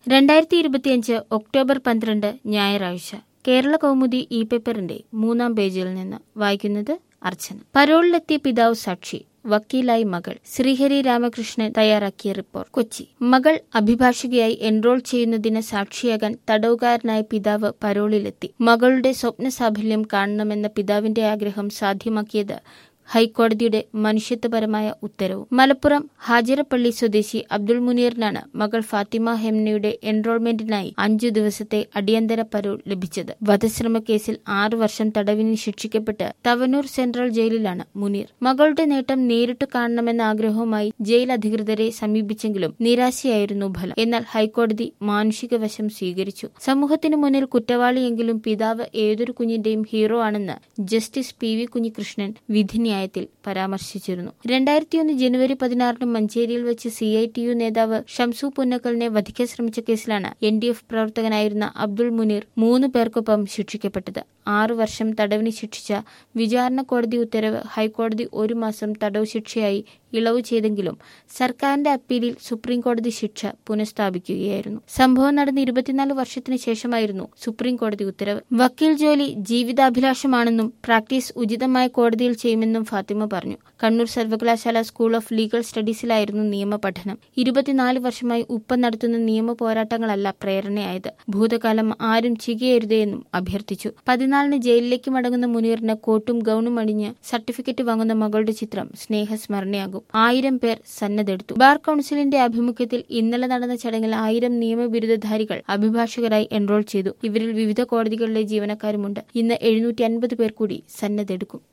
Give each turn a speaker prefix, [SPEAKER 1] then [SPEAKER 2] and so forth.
[SPEAKER 1] രണ്ടായിരത്തി ഇരുപത്തിയഞ്ച് ഒക്ടോബർ പന്ത്രണ്ട് ഞായറാഴ്ച കേരള കൗമുദി ഇ പേപ്പറിന്റെ മൂന്നാം പേജിൽ നിന്ന് വായിക്കുന്നത് അർച്ചന പരോളിലെത്തിയ പിതാവ് സാക്ഷി വക്കീലായി മകൾ ശ്രീഹരി രാമകൃഷ്ണൻ തയ്യാറാക്കിയ റിപ്പോർട്ട് കൊച്ചി മകൾ അഭിഭാഷകയായി എൻറോൾ ചെയ്യുന്നതിന് സാക്ഷിയാകാൻ തടവുകാരനായ പിതാവ് പരോളിലെത്തി മകളുടെ സ്വപ്ന സാഫല്യം കാണണമെന്ന പിതാവിന്റെ ആഗ്രഹം സാധ്യമാക്കിയത് ഹൈക്കോടതിയുടെ മനുഷ്യത്വപരമായ ഉത്തരവ് മലപ്പുറം ഹാജിറപ്പള്ളി സ്വദേശി അബ്ദുൾ മുനീറിനാണ് മകൾ ഫാത്തിമ ഹെംനയുടെ എൻറോൾമെന്റിനായി അഞ്ചു ദിവസത്തെ അടിയന്തര പരോൾ ലഭിച്ചത് വധശ്രമ കേസിൽ ആറു വർഷം തടവിന് ശിക്ഷിക്കപ്പെട്ട് തവനൂർ സെൻട്രൽ ജയിലിലാണ് മുനീർ മകളുടെ നേട്ടം നേരിട്ട് കാണണമെന്ന ആഗ്രഹവുമായി ജയിൽ അധികൃതരെ സമീപിച്ചെങ്കിലും നിരാശയായിരുന്നു ഫലം എന്നാൽ ഹൈക്കോടതി മാനുഷിക വശം സ്വീകരിച്ചു സമൂഹത്തിന് മുന്നിൽ കുറ്റവാളിയെങ്കിലും പിതാവ് ഏതൊരു കുഞ്ഞിന്റെയും ഹീറോ ആണെന്ന് ജസ്റ്റിസ് പി വി കുഞ്ഞികൃഷ്ണൻ വിധി ന്യായത്തിൽ പരാമർശിച്ചിരുന്നു രണ്ടായിരത്തിയൊന്ന് ജനുവരി പതിനാറിന് മഞ്ചേരിയിൽ വെച്ച് സി ഐ ടി യു നേതാവ് ഷംസു പുന്നക്കലിനെ വധിക്കാൻ ശ്രമിച്ച കേസിലാണ് എൻ ഡി എഫ് പ്രവർത്തകനായിരുന്ന അബ്ദുൾ മുനീർ മൂന്ന് പേർക്കൊപ്പം ശിക്ഷിക്കപ്പെട്ടത് ആറു വർഷം തടവിന് ശിക്ഷിച്ച വിചാരണ കോടതി ഉത്തരവ് ഹൈക്കോടതി ഒരു മാസം തടവ് ശിക്ഷയായി ഇളവ് ചെയ്തെങ്കിലും സർക്കാരിന്റെ അപ്പീലിൽ സുപ്രീം കോടതി ശിക്ഷ പുനഃസ്ഥാപിക്കുകയായിരുന്നു സംഭവം നടന്ന് ഇരുപത്തിനാല് വർഷത്തിന് ശേഷമായിരുന്നു സുപ്രീം കോടതി ഉത്തരവ് വക്കീൽ ജോലി ജീവിതാഭിലാഷമാണെന്നും പ്രാക്ടീസ് ഉചിതമായ കോടതിയിൽ ചെയ്യുമെന്നും ഫാത്തിമ പറഞ്ഞു കണ്ണൂർ സർവകലാശാല സ്കൂൾ ഓഫ് ലീഗൽ സ്റ്റഡീസിലായിരുന്നു നിയമ പഠനം ഇരുപത്തിനാല് വർഷമായി ഉപ്പ നടത്തുന്ന നിയമ പോരാട്ടങ്ങളല്ല പ്രേരണയായത് ഭൂതകാലം ആരും ചികയരുതേയെന്നും അഭ്യർത്ഥിച്ചു പതിനാലിന് ജയിലിലേക്ക് മടങ്ങുന്ന മുനീറിന് കോട്ടും ഗൌണും അണിഞ്ഞ് സർട്ടിഫിക്കറ്റ് വാങ്ങുന്ന മകളുടെ ചിത്രം സ്നേഹസ്മരണയാകും ആയിരം പേർ സന്നദ്ധെടുത്തു ബാർ കൌൺസിലിന്റെ ആഭിമുഖ്യത്തിൽ ഇന്നലെ നടന്ന ചടങ്ങിൽ ആയിരം നിയമബിരുദധാരികൾ അഭിഭാഷകരായി എൻറോൾ ചെയ്തു ഇവരിൽ വിവിധ കോടതികളിലെ ജീവനക്കാരുമുണ്ട് ഇന്ന് എഴുന്നൂറ്റി അൻപത് പേർ കൂടി സന്നദ്ധെടുക്കും